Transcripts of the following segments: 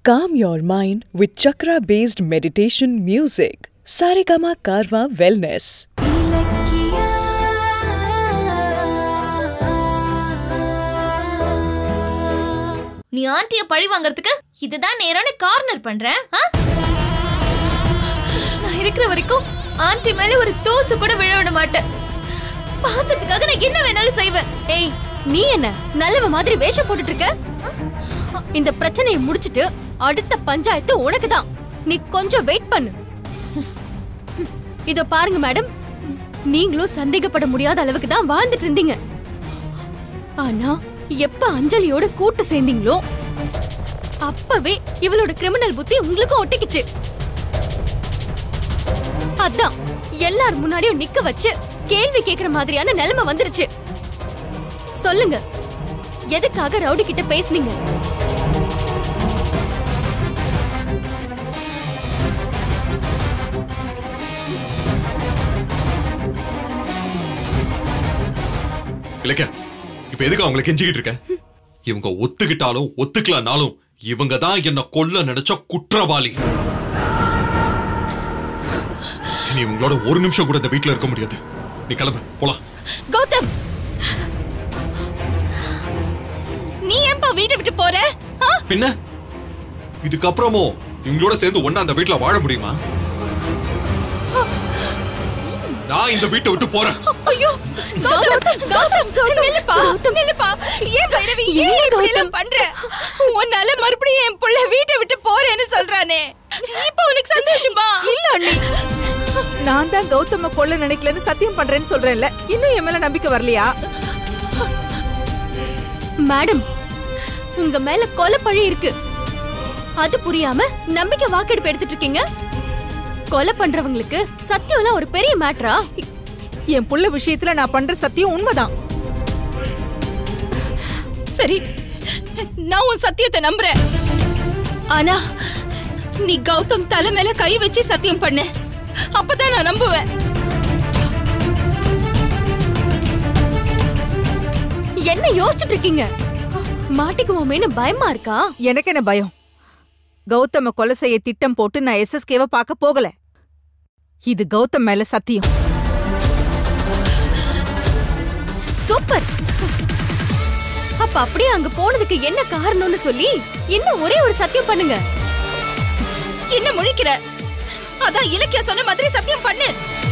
Calm your mind with chakra based meditation music. Saregama Karwa Wellness. நீ ஆண்டிய பழி வாங்குறதுக்கு இதுதான் நேரான கார்னர் பண்றேன் ஆ? நான் இருக்கிற வரைக்கும் ஆண்டி மேல ஒரு தூசு கூட விழ விட மாட்டேன் பாசத்துக்காக நான் என்ன வேணாலும் செய்வேன் ஏய் நீ என்ன நல்லவ மாதிரி வேஷம் போட்டுட்டு இருக்க இந்த பிரச்சனையை முடிச்சிட்டு அடுத்த பஞ்சாயத்து உனக்கு தான் நீ கொஞ்சம் வெயிட் பண்ணு இதோ பாருங்க மேடம் நீங்களும் சந்தேகப்பட முடியாத அளவுக்கு தான் வாழ்ந்துட்டு இருந்தீங்க ஆனா எப்ப அஞ்சலியோட கூட்டு சேர்ந்தீங்களோ அப்பவே இவளோட கிரிமினல் புத்தி உங்களுக்கும் ஒட்டிக்கிச்சு அதான் எல்லார் முன்னாடியும் நிக்க வச்சு கேள்வி கேக்குற மாதிரியான நிலைமை வந்துருச்சு சொல்லுங்க எதுக்காக ரவுடி கிட்ட பேசுனீங்க இலக்கியா இப்ப எதுக்கு அவங்களை கெஞ்சிக்கிட்டு இருக்க இவங்க ஒத்துக்கிட்டாலும் ஒத்துக்கலனாலும் இவங்க தான் என்ன கொல்ல நினைச்ச குற்றவாளி நீ உங்களோட ஒரு நிமிஷம் கூட இந்த வீட்ல இருக்க முடியாது நீ கிளம்பு போலாம் கௌதம் நீ ஏன்பா வீட்டை விட்டு போற ஆ? பின்ன இதுக்கப்புறமும் இவங்களோட சேர்ந்து ஒண்ணா அந்த வீட்ல வாழ முடியுமா நான் இந்த வீட்டை விட்டு போறேன் ஐயோ கௌதம் கௌதம் கௌதம் நில்லுப்பா நில்லுப்பா ஏன் பைரவி ஏன் என்ன இப்படி எல்லாம் கௌதம்? பண்ற உன்னால மறுபடியும் என் புள்ள வீட்டை விட்டு போறேன்னு சொல்றானே இப்போ உனக்கு சந்தோஷமா இல்ல அண்ணி நான் தான் கௌதம கொல்ல நினைக்கலன்னு சத்தியம் பண்றேன்னு சொல்றேன்ல இன்னும் என் மேல நம்பிக்கை வரலையா மேடம் உங்க மேல கொலை பழி இருக்கு அது புரியாம நம்பிக்கை வாக்கெடுப்பு எடுத்துட்டு இருக்கீங்க கொலை பண்றவங்களுக்கு சத்தியம்லாம் ஒரு பெரிய மேட்டரா என் புள்ள விஷயத்துல நான் பண்ற சத்தியம் உண்மைதான் சரி நான் உன் சத்தியத்தை நம்புறேன் ஆனா நீ கௌதம் தலை மேல கை வச்சு சத்தியம் பண்ணு அப்பதான் நான் நம்புவேன் என்ன யோசிச்சுட்டு இருக்கீங்க மாட்டிக்குவோமேன்னு பயமா இருக்கா எனக்கு என்ன பயம் கௌதம கொலை செய்ய திட்டம் போட்டு நான் எஸ்எஸ்கேவ பார்க்க போகல இது கௌதம் மேல சத்தியம் சூப்பர் அப்ப அப்படியே அங்க போனதுக்கு என்ன காரணம்னு சொல்லி இன்னும் ஒரே ஒரு சத்தியம் பண்ணுங்க என்ன முழிக்கிற அதான் இலக்கிய சொன்ன மாதிரி சத்தியம் பண்ணு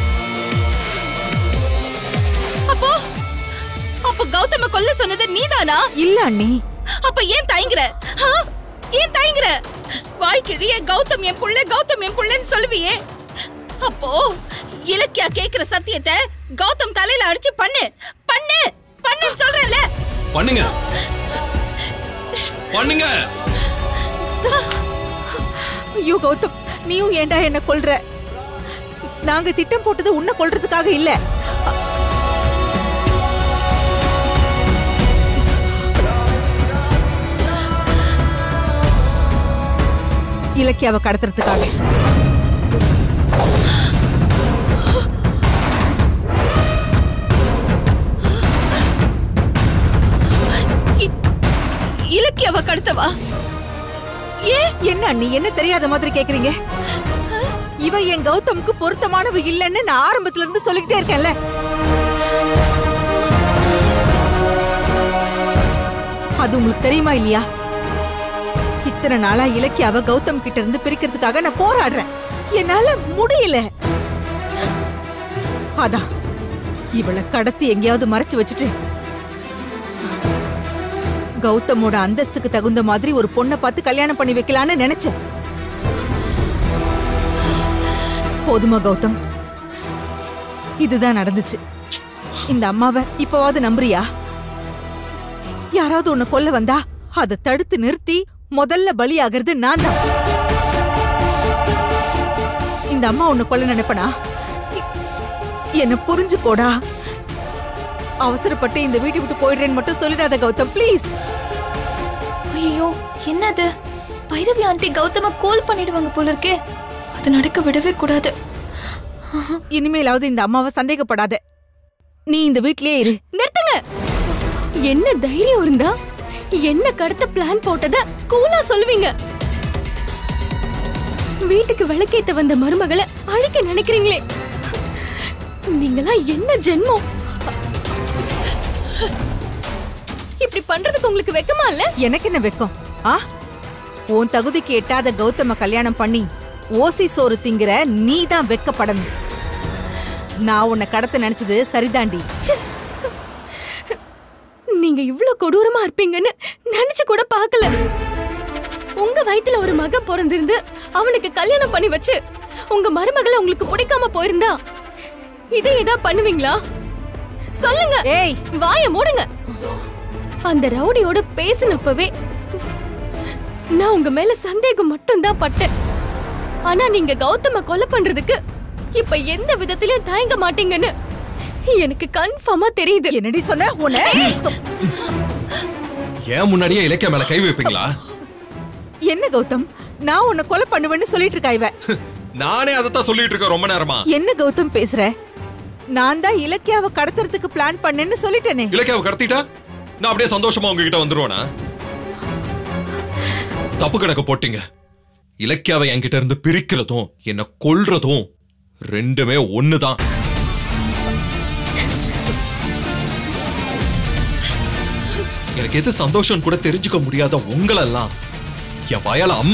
அப்போ அப்போ கௌதம கொல்ல சொன்னது நீதானா இல்ல அண்ணி அப்ப ஏன் தயங்குற ஆ? ஏன் தயங்குற வாய் கிழிய கௌதம் என் புள்ள கௌதம் என் புள்ளன்னு சொல்லுவியே அப்போ இலக்கியா கேக்குற சத்தியத்தை கௌதம் தலையில அடிச்சு பண்ணு பண்ணு பண்ணுன்னு சொல்றேன்ல பண்ணுங்க பண்ணுங்க ஐயோ கௌதம் நீயும் ஏன்டா என்ன கொல்ற நாங்க திட்டம் போட்டது உன்னை கொல்றதுக்காக இல்ல இலக்கியாவை கடத்துறதுக்காக இ- இலக்கியாவ கடுத்தவா ஏன் என்ன அண்ணி என்ன தெரியாத மாதிரி கேக்குறீங்க இவ என் கௌதமுக்கு பொருத்தமானவ இல்லைன்னு நான் ஆரம்பத்துல இருந்து சொல்லிக்கிட்டே இருக்கேன்ல அது உங்களுக்கு தெரியுமா இல்லையா இத்தனை நாளா இலக்கியாவ கௌதம் கிட்ட இருந்து பிரிக்கிறதுக்காக நான் போராடுறேன் என்னால முடியல அதான் இவளை கடத்தி எங்கேயாவது மறைச்சு வச்சுட்டு கௌதமோட அந்தஸ்துக்கு தகுந்த மாதிரி ஒரு பொண்ணை பார்த்து கல்யாணம் பண்ணி வைக்கலான்னு நினைச்சேன் போதுமா கௌதம் இதுதான் நடந்துச்சு இந்த அம்மாவை இப்பவாவது நம்புறியா யாராவது உன்னை கொல்ல வந்தா அதை தடுத்து நிறுத்தி முதல்ல பலியாகிறது நான் தான் இந்த அம்மா உன்னை கொல்ல நினைப்பனா இ- என்ன புரிஞ்சுக்கோடா அவசரப்பட்டு இந்த வீட்டை விட்டு போயிடுறேன்னு மட்டும் சொல்லிடாத கௌதம் ப்ளீஸ் ஐயோ என்னது பைரவி ஆண்டி கௌதம கோல் பண்ணிடுவாங்க போல இருக்கே அது நடக்க விடவே கூடாது இனிமேலாவது இந்த அம்மாவை சந்தேகப்படாத நீ இந்த வீட்லயே இரு நிறுத்துங்க என்ன தைரியம் இருந்தா என்ன கடத்த பிளான் போட்டத கூலா சொல்லுவீங்க வீட்டுக்கு விளக்கேத்த வந்த மருமகளை அழிக்க நினைக்கிறீங்களே நீங்களா என்ன ஜென்மம் இப்படி பண்றதுக்கு உங்களுக்கு வெக்கமா இல்ல எனக்கு என்ன வெக்கம் ஆ உன் தகுதிக்கு எட்டாத கௌதம கல்யாணம் பண்ணி ஓசி சோறு திங்கிற நீ தான் வெக்கப்படணும் நான் உன்னை கடத்த நினைச்சது சரிதாண்டி ச்சே. நீங்க இவ்ளோ கொடூரமா இருப்பீங்கன்னு நினைச்சு கூட பார்க்கல உங்க வயித்துல ஒரு மகன் பிறந்திருந்து அவனுக்கு கல்யாணம் பண்ணி வச்சு உங்க மருமகளை உங்களுக்கு பிடிக்காம போயிருந்தா இதை ஏதா பண்ணுவீங்களா சொல்லுங்க ஏய் வாய மூடுங்க அந்த ரவுடியோட பேசினப்பவே நான் உங்க மேல சந்தேகம் மட்டும்தான் பட்டேன் ஆனா நீங்க கௌதம கொலை பண்றதுக்கு இப்ப எந்த விதத்திலயும் தயங்க மாட்டீங்கன்னு எனக்கு கன்ஃபார்மா தெரியுது என்னடி சொன்ன உன்னை ஏன் முன்னாடியே இலக்கிய மேல கை வைப்பீங்களா என்ன கௌதம் நான் உன்னை கொலை பண்ணுவேன்னு சொல்லிட்டு இருக்கா இவ நானே அதைத்தான் சொல்லிட்டு இருக்கேன் ரொம்ப நேரமா என்ன கௌதம் பேசுற நான் தான் இலக்கியாவை கடத்துறதுக்கு பிளான் பண்ணேன்னு சொல்லிட்டேனே இலக்கியாவை கடத்திட்டா நான் அப்படியே சந்தோஷமா உங்ககிட்ட வந்துருவேனா தப்பு கணக்கு போட்டீங்க இலக்கியாவை என்கிட்ட இருந்து பிரிக்கிறதும் என்ன கொல்றதும் ரெண்டுமே ஒண்ணுதான் எனக்கு எது சந்தோஷம் கூட தெரிஞ்சுக்க முடியாத உங்களெல்லாம் என் வயலாம்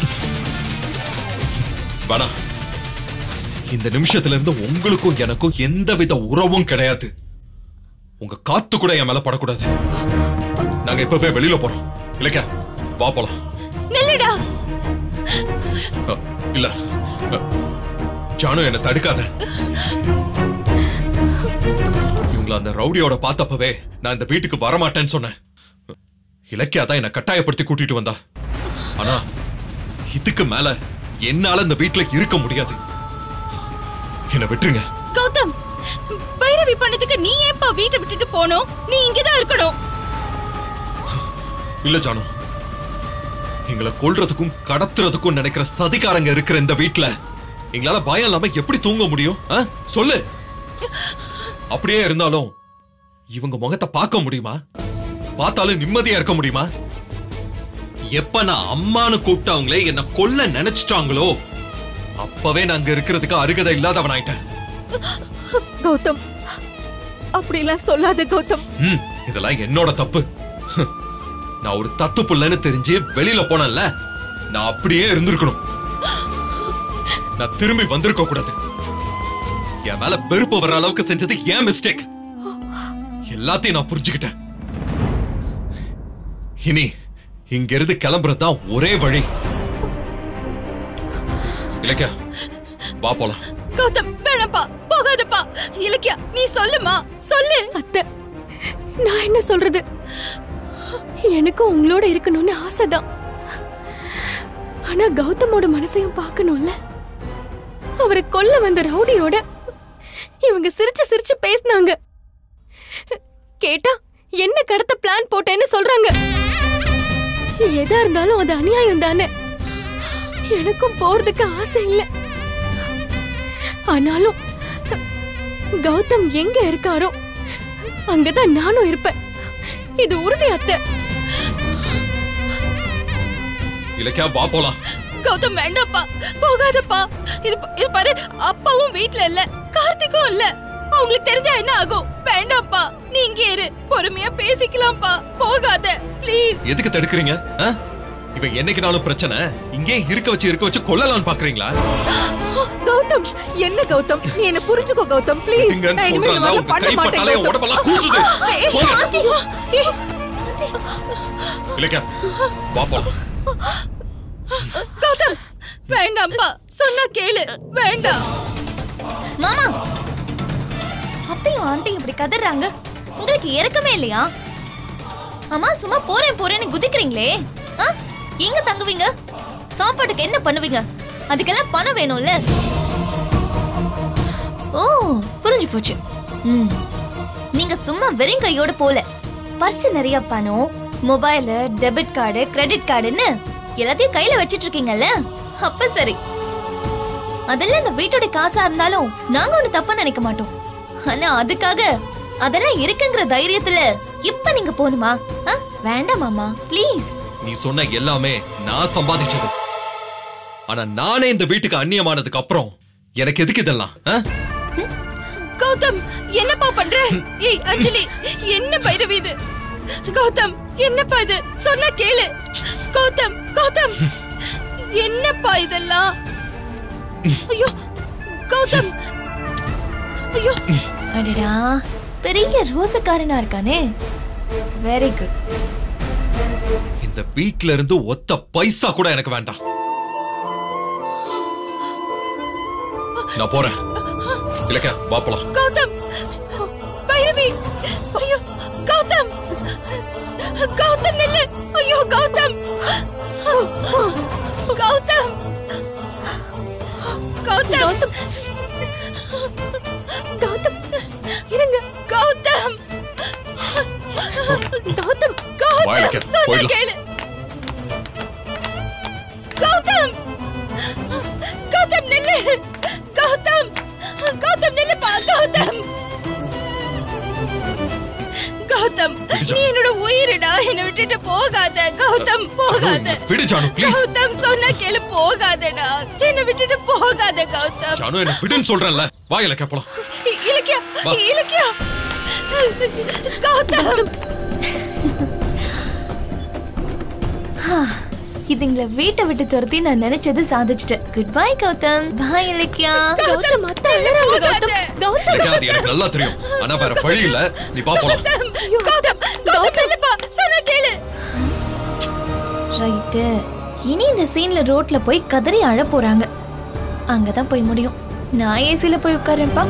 வேணா இந்த நிமிஷத்துல இருந்து உங்களுக்கும் எனக்கும் எந்தவித உறவும் கிடையாது உங்க காத்து கூட என் மேல படக்கூடாது நாங்க இப்பவே வெளியில போறோம் இல்லைக்கா வா போலாம் நில்லுடா அ, இல்ல அ, ஜானு என்ன தடுக்காத இவங்கள அந்த ரவுடியோட பார்த்தப்பவே நான் இந்த வீட்டுக்கு வரமாட்டேன்னு சொன்னேன் இலக்கியா தான் என்ன கட்டாயப்படுத்தி கூட்டிட்டு வந்தா ஆனா இதுக்கு மேல என்னால இந்த வீட்டுல இருக்க முடியாது என்ன விட்டுருங்க கௌதம் பைரவி பண்ணதுக்கு நீ ஏன்பா வீட்டை விட்டுட்டு போனோம் நீ இங்கதான் இருக்கணும் இல்ல ஜானு எங்களை கொல்றதுக்கும் கடத்துறதுக்கும் நினைக்கிற சதிகாரங்க இருக்கிற இந்த வீட்ல எங்களால பயம் இல்லாம எப்படி தூங்க முடியும் ஆ? சொல்லு அப்படியே இருந்தாலும் இவங்க முகத்தை பார்க்க முடியுமா பார்த்தாலும் நிம்மதியா இருக்க முடியுமா எப்ப நான் அம்மான்னு கூப்பிட்டவங்களே என்ன கொல்ல நினைச்சிட்டாங்களோ அப்பவே நான் அங்க இருக்கிறதுக்கு அருகதை இல்லாதவனாயிட்டேன் கௌதம் அப்படிலாம் சொல்லாத கௌதம் ம், இதெல்லாம் என்னோட தப்பு நான் ஒரு தத்து புள்ளன்னு தெரிஞ்சு வெளியில போனேன்ல நான் அப்படியே இருந்திருக்கணும் நான் திரும்பி வந்திருக்க கூடாது என் மேல வெறுப்பு வர அளவுக்கு செஞ்சது ஏன் மிஸ்டேக் எல்லாத்தையும் நான் புரிஞ்சுக்கிட்டேன் இனி இங்க இருந்து கிளம்புறது தான் ஒரே வழி இலக்கியா வா போலாம் கௌதம் வேணாப்பா போகாதப்பா இலக்கியா நீ சொல்லுமா சொல்லு அத்தை நான் என்ன சொல்றது எனக்கும் உங்களோட இருக்கணும்னு ஆசைதான் ஆனா கௌதமோட மனசையும் பார்க்கணும்ல அவரை கொல்ல வந்த ரவுடியோட இவங்க சிரிச்சு சிரிச்சு பேசினாங்க கேட்டா என்ன கடத்த பிளான் போட்டேன்னு சொல்றாங்க எதா இருந்தாலும் அது அநியாயம் தானே எனக்கும் போறதுக்கு ஆசை இல்ல ஆனாலும் கௌதம் எங்க இருக்காரோ அங்கதான் நானும் இருப்பேன் இது உறுதி அத்தை இலக்கியா வா போலாம் கௌதம் வேண்டாப்பா போகாதப்பா இது ப- இது பாரு அப்பாவும் வீட்ல இல்ல கார்த்திக்கும் இல்ல அவங்களுக்கு தெரிஞ்சா என்ன ஆகும் வேண்டாப்பா நீ இங்கே இரு பொறுமையா பேசிக்கலாம்ப்பா போகாத ப்ளீஸ் எதுக்கு தடுக்கிறீங்க ஆ? இவன் என்னைக்குனாலும் பிரச்சனை இங்கே இருக்க வச்சு இருக்க வச்சு கொல்லலாம்னு பாக்குறீங்களா கௌதம் என்ன கௌதம் நீ என்ன புரிஞ்சுக்கோ கௌதம் ப்ளீஸ் இங்கன்னு நான் இனிமே இந்த சொல்றேன்ல, மாதிரிலாம் உங்க பண்ண கை மாட்டேன் பட்டாலே என் கௌதம். உடம்பெல்லாம் கூசுது. போங்க. இலக்கியா வா போலாம் கௌதம் வேண்டாம்ப்பா சொன்னா கேளு வேண்டாம் மாமா அப்பையும் ஆண்டி இப்படி கதறாங்க உங்களுக்கு இறக்கமே இல்லையா அம்மா சும்மா போறேன் போறேன்னு குதிக்கிறீங்களே ஆ? எங்க தங்குவீங்க சாப்பாட்டுக்கு என்ன பண்ணுவீங்க அதுக்கெல்லாம் பணம் வேணும்ல ஓ புரிஞ்சு போச்சு ம். நீங்க சும்மா வெறும் கையோட போல பர்ஸ் நிறைய பணம் மொபைல் டெபிட் கார்டு கிரெடிட் கார்டுன்னு எல்லாத்தையும் கையில வச்சிட்டு இருக்கீங்கல்ல அப்ப சரி அதெல்லாம் இந்த வீட்டோட காசா இருந்தாலும் நாங்க ஒண்ணு தப்பா நினைக்க மாட்டோம் ஆனா அதுக்காக அதெல்லாம் இருக்குங்கிற தைரியத்துல இப்ப நீங்க போகணுமா ஆ? வேண்டாம் மாமா ப்ளீஸ் நீ சொன்ன எல்லாமே நான் சம்பாதிச்சது ஆனா நானே இந்த வீட்டுக்கு அந்நியமானதுக்கு அப்புறம் எனக்கு எதுக்கு இதெல்லாம் ஆ? கௌதம் என்னப்பா பண்ற ஏய் அஞ்சலி என்ன பைரவி இது கௌதம் என்னப்பா இது சொன்னா கேளு கௌதம் கௌதம் என்னப்பா இதெல்லாம் ஐயோ கௌதம் ஐயோ அடடா பெரிய ரோசக்காரனா இருக்கானே வெரி குட் இந்த வீட்ல இருந்து ஒத்த பைசா கூட எனக்கு வேண்டாம் நான் போறேன் இல்லக்கா வா போலாம் கௌதம் பைரவி ஐயோ கௌதம் கௌதம் நில்லு ஐயோ கௌதம் கௌதம் கௌதம் கௌதம் இருங்க கௌதம் கௌதம் வா இலக்கியா, சொன்னா போயிடலாம். கேளு கௌதம் கௌதம் நில்லு கௌதம் கௌதம் நில்லுப்பா கௌதம் கௌதம் விடுஜா. நீ என்னோட உயிரிடா என்னை விட்டுட்டு போகாத கௌதம் போகாத விடு ஜானு ப்ளீஸ் கௌதம் சொன்னா கேளு போகாதடா என்னை விட்டுட்டு போகாத கௌதம் ஜானு என்ன விடுன்னு சொல்றேன்ல வா இலக்கியா போலாம் இ- இலக்கியா வா. இலக்கியா கௌதம் இதுங்களை வீட்டை விட்டு துரத்தி நான் நினைச்சது சாதிச்சிட்டேன் good bye Gautham bye Ilakkiya Gautham அத்தை எழுறாங்க கௌதம் கௌதம் இலக்கியா அது எனக்கு நல்லா தெரியும் ஆனா வேற வழி இல்ல நீ வா போலாம் கௌதம் கௌதம் இல்லப்பா சொன்னா கேளு ரைட்டு இனி இந்த சீன்ல ரோட்ல போய் கதறி அழ போறாங்க அங்கதான் போய் முடியும் நான் ஏசில போய் உட்காரேன்ப்பா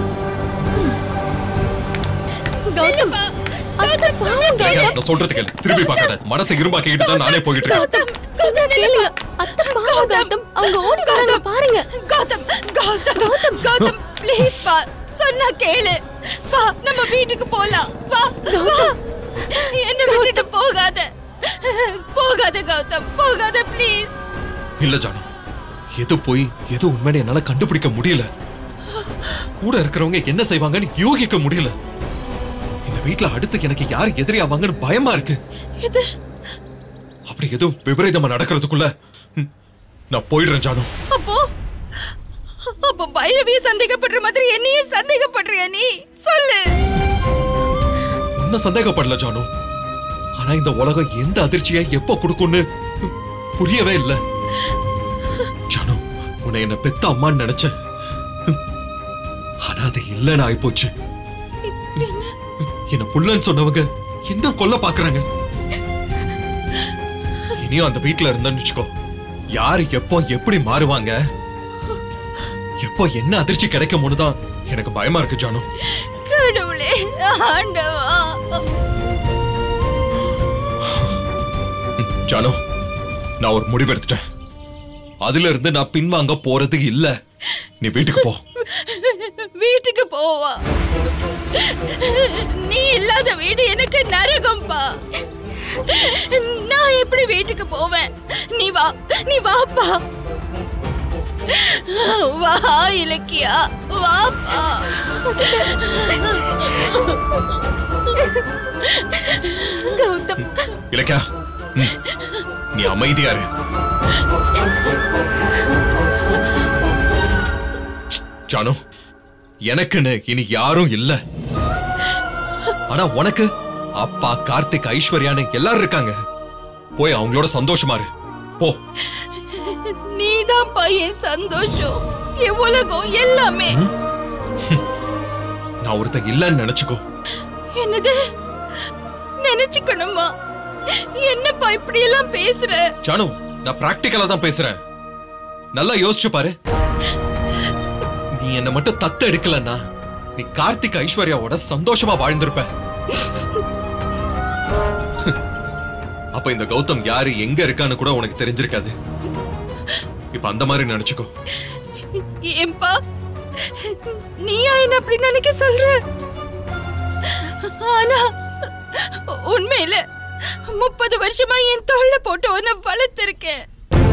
கௌதம் அத்தை பாவம் இலக்கியா, கௌதம் நான் சொல்றது கேளு திரும்பி பார்க்காத மனசை இரும்பாக்கிட்டு தான் நானே போயிட்டு இருக்கேன் கௌதம் சொன்னா கேளுங்க அத்தை பாவம் கௌதம் அவங்க ஓடி வராங்க பாருங்க கௌதம் கௌதம் கௌதம் கௌதம் ப்ளீஸ் பா சொன்னா கேளு வா நம்ம வீட்டுக்கு போலாம் வா வா என்ன விட்டுட்டு போகாத போகாத கௌதம் போகாத ப்ளீஸ் இல்ல ஜானு எது போய் எது உண்மைன்னு என்னால கண்டுபிடிக்க முடியல கூட இருக்கிறவங்க என்ன செய்வாங்கன்னு யோகிக்க முடியல இந்த வீட்ல அடுத்து எனக்கு யார் எதிரியாவாங்கன்னு பயமா இருக்கு இது அப்படி எதுவும் விபரீதமா நடக்கிறதுக்குள்ள ம், நான் போயிடுறேன் ஜானு அப்போ அப்போ பைரவிய சந்தேகப்படுற மாதிரி என்னையும் சந்தேகப்படுறியா நீ சொல்லு உன்ன சந்தேகப்படல ஜானு ஆனா இந்த உலகம் எந்த அதிர்ச்சியை எப்ப கொடுக்கும்னு ம், புரியவே இல்ல ஜானு உன்னை என்ன பெத்த அம்மான்னு நினைச்சேன் ம், ஆனா அது இல்லைன்னு ஆயிப்போச்சு என்ன புள்ளன்னு சொன்னவங்க என்ன கொல்ல பாக்குறாங்க இனியும் அந்த வீட்ல இருந்தேன்னு வச்சுக்கோ யாரு எப்போ எப்படி மாறுவாங்க எப்போ என்ன அதிர்ச்சி கிடைக்கும்னு தான் எனக்கு பயமா இருக்கு ஜானு கடவுளே ஆண்டவா ஜானு நான் ஒரு முடிவு எடுத்துட்டேன் அதுல இருந்து நான் பின்வாங்க போறது இல்ல நீ வீட்டுக்கு போ வீட்டுக்கு போவா நீ இல்லாத வீடு எனக்கு நரகம்பா நான் எப்படி வீட்டுக்கு போவேன் நீ வா நீ வாப்பா வா இலக்கியா வாப்பா கௌதம் இலக்கியா ம், நீ அமைதியா இரு ஜானு எனக்குன்னு இனி யாரும் இல்ல ஆனா உனக்கு அப்பா கார்த்திக் ஐஸ்வர்யான்னு எல்லாரும் இருக்காங்க போய் அவங்களோட சந்தோஷமா இரு போ நீதான் பையன் சந்தோஷம் என் உலகம் எல்லாமே நான் ஒருத்தன் இல்லைன்னு நினைச்சுக்கோ என்னது நினைச்சுக்கணுமா என்னப்பா இப்படி எல்லாம் பேசுற ஜானு நான் பிராக்டிக்கலா தான் பேசுறேன் நல்லா யோசிச்சு பாரு நீ என்ன மட்டும் தத்து எடுக்கலன்னா நீ கார்த்திக் ஐஸ்வர்யாவோட சந்தோஷமா வாழ்ந்திருப்ப அப்ப இந்த கௌதம் யாரு எங்க இருக்கான்னு கூட உனக்கு தெரிஞ்சிருக்காது இப்ப அந்த மாதிரி நினைச்சுக்கோ ஏன்பா நீயா என்ன அப்படி நினைக்க சொல்ற ஆனா உண்மையில முப்பது வருஷமா என் தோல்ல போட்டு உன்னை வளர்த்திருக்கேன்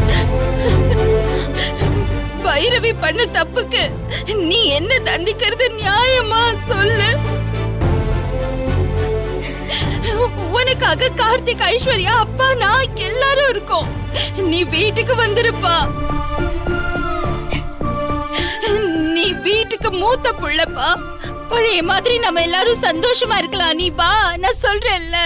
பைரவி பண்ண தப்புக்கு நீ என்ன தண்டிக்கிறது நியாயமா சொல்லு உனக்காக கார்த்திக் ஐஸ்வர்யா அப்பா நான் எல்லாரும் இருக்கோம் நீ வீட்டுக்கு வந்திருப்பா மூத்த புள்ளப்பா பழைய மாதிரி நம்ம எல்லாரும் சந்தோஷமா இருக்கலாம் நீ வா நான் சொல்றேன்ல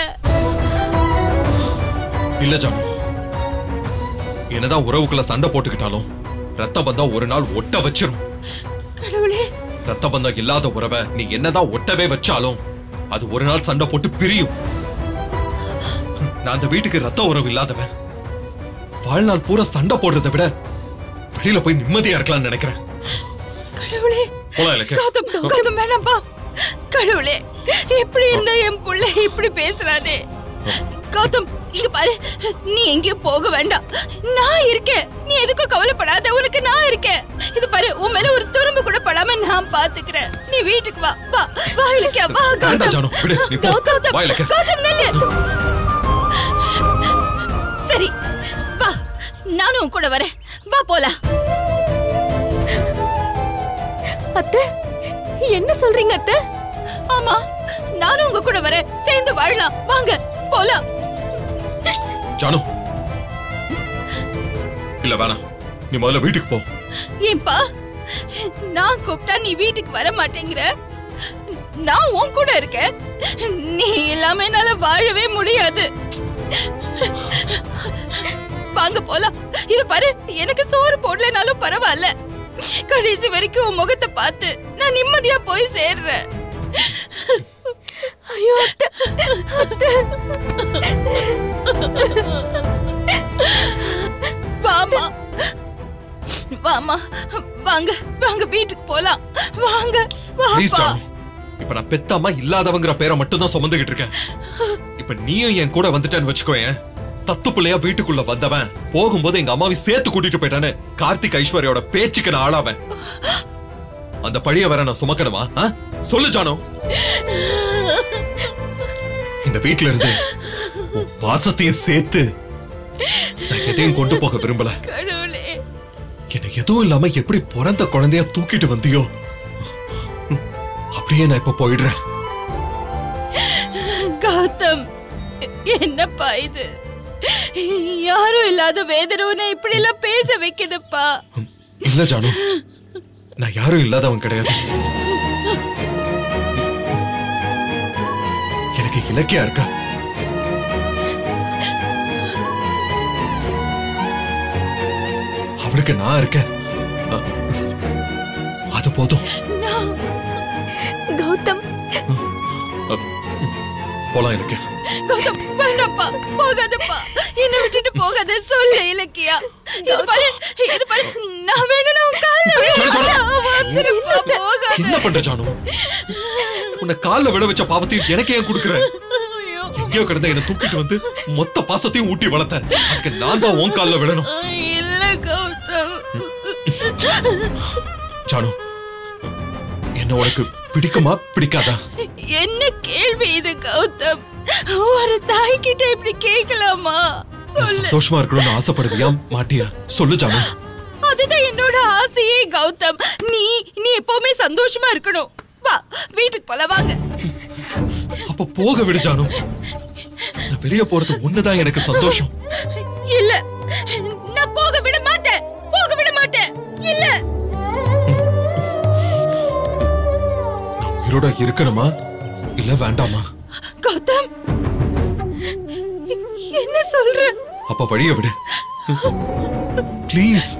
இல்ல ஜானு என்னதான் உறவுக்குள்ள சண்டை போட்டுக்கிட்டாலும் ரத்த பந்தம் ஒரு நாள் ஒட்ட வச்சிரும் கடவுளே ரத்த பந்தம் இல்லாத உறவை நீ என்னதான் ஒட்டவே வச்சாலும் அது ஒரு நாள் சண்டை போட்டு பிரியும் நான் அந்த வீட்டுக்கு ரத்த உறவு இல்லாதவன் வாழ்நாள் பூரா சண்டை போடுறதை விட வெளியில போய் நிம்மதியா இருக்கலாம்னு நினைக்கிறேன் கடவுளே போலாம் இலக்கியா. கௌதம் கௌதம் வேணாம்பா கடவுளே எப்படி இருந்த என் புள்ள இப்படி பேசுறானே கௌதம் இங்க பாரு நீ எங்கேயும் போக வேண்டாம் நான் இருக்கேன் நீ எதுக்கும் கவலைப்படாத உனக்கு நான் இருக்கேன் இது பாரு உன் மேல ஒரு துரும்பு கூட படாம நான் பாத்துக்கிறேன் நீ வீட்டுக்கு வா வா வா இலக்கியா வா வேண்டாம் ஜானு கௌதம் விடு நீ போ கௌதம் வா இலக்கியா. கௌதம் நில்லு சரி வா நானும் உன் கூட வரேன் வா போலாம் அத்தை என்ன சொல்றீங்க அத்தை ஆமா நானும் உங்க கூட வரேன் சேர்ந்து வாழலாம் வாங்க போலாம் ஜானு இல்ல வேணாம் நீ முதல்ல வீட்டுக்கு போ ஏன்பா நான் கூப்பிட்டா நீ வீட்டுக்கு வர மாட்டேங்கிற நான் உன் கூட இருக்கேன் நீ இல்லாம என்னால வாழவே முடியாது வாங்க போலாம் இது பாரு எனக்கு சோறு போடலனாலும் பரவாயில்ல கடைசி வரைக்கும் உன் முகத்தை பார்த்து நான் நிம்மதியா போய் சேர்றேன் ஐயோ அத்தை அத்தை வாமா வாமா வாங்க வாங்க வீட்டுக்கு போலாம் வாங்க ப்ளீஸ் வாப்பா ஜானு இப்ப நான் பெத்தாமா இல்லாதவங்கிற பேரை மட்டும் தான் சுமந்துகிட்டு இருக்கேன் இப்ப நீயும் என் கூட வந்துட்டேன்னு வச்சுக்கோயேன் தத்து பிள்ளையா வீட்டுக்குள்ள வந்தவன் போகும்போது எங்க அம்மாவை சேர்த்து கூட்டிட்டு போயிட்டானே கார்த்திக் ஐஸ்வர்யோட பேச்சுக்கு நான் ஆளாவேன் அந்த பழிய வேற நான் சுமக்கணுமா ஆ? சொல்லு ஜானு இந்த வீட்ல இருந்து உன் பாசத்தையும் சேர்த்து நான் எதையும் கொண்டு போக விரும்பல கடவுளே என்ன எதுவும் இல்லாம எப்படி பிறந்த குழந்தைய தூக்கிட்டு வந்தியோ அப்படியே நான் இப்ப போயிடுறேன் கௌதம் என்னப்பா இது யாரும் இல்லாத வேதனை உன்னை இப்படி எல்லாம் பேச வைக்குதுப்பா இல்ல ஜானு நான் யாரும் இல்லாதவன் கிடையாது எனக்கு இலக்கியா இருக்கா அவளுக்கு நான் இருக்கேன் அ- அது போதும் நான் கௌதம் அ, போலாம் இலக்கியா கௌதம் வேண்டாப்பா போகாதப்பா என்ன விட்டுட்டு போகாத சொல்லு இலக்கியா இது பாரு இது பாரு நான் வேணும் உன் கால்ல சொல்லு, சொல்லு. விழுறேன். வந்துருப்பா போகாத என்ன பண்ற ஜானு உன்னை கால்ல விட வச்ச பாவத்தையும் எனக்கு ஏன் கொடுக்குற ஐயோ. எங்கேயோ கிடந்த என்ன தூக்கிட்டு வந்து மொத்த பாசத்தையும் ஊட்டி வளர்த்த அதுக்கு நான் தான் உன் கால்ல விழணும் இல்ல கௌதம் ஜானு என்ன உனக்கு பிடிக்குமா பிடிக்காதா என்ன கேள்வி இது கௌதம் ஒரு தாய் கிட்ட இப்படி கேட்கலாமா நான் சொல்லு சந்தோஷமா இருக்கணும்னு ஆசைப்படுவியா மாட்டியா சொல்லு ஜானு அதுதான் என்னோட ஆசையே கௌதம் நீ நீ எப்பவுமே சந்தோஷமா இருக்கணும் வா வீட்டுக்கு போல வாங்க அப்ப போக விடு ஜானு நான் வெளிய போறது ஒண்ணுதான் எனக்கு சந்தோஷம் இல்ல நான் போக விட மாட்டேன் போக விட மாட்டேன் இல்ல நான் உயிரோட இருக்கணுமா இல்ல வேண்டாமா கௌதம் என்ன சொல்ற அப்ப வழிய விடு ப்ளீஸ்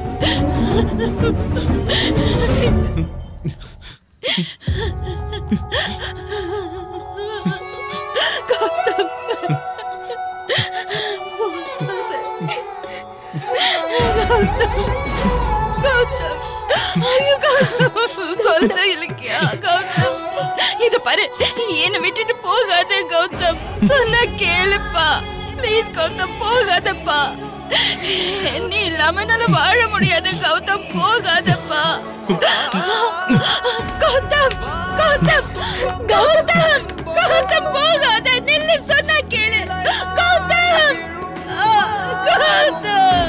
கௌதம் ஐயோ கௌதம் சொல்ல இலக்கியா கௌதம் இது பாரு என்ன விட்டுட்டு போகாத கௌதம் சொன்னா கேளுப்பா ப்ளீஸ் கௌதம் போகாதப்பா நீ இல்லாம என்னால வாழ முடியாது கௌதம் போகாதப்பா கௌதம் கௌதம் கௌதம் கௌதம் போகாத நில்லு சொன்னா கேளு கௌதம் ஆ, கௌதம்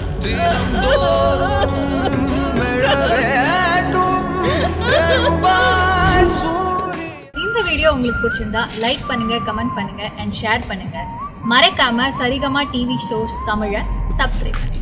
இந்த வீடியோ உங்களுக்கு பிடிச்சிருந்தா லைக் பண்ணுங்க கமெண்ட் பண்ணுங்க அண்ட் ஷேர் பண்ணுங்க மறக்காம சரிகமா டிவி ஷோஸ் தமிழை சப்ஸ்கிரைப் பண்ணுங்க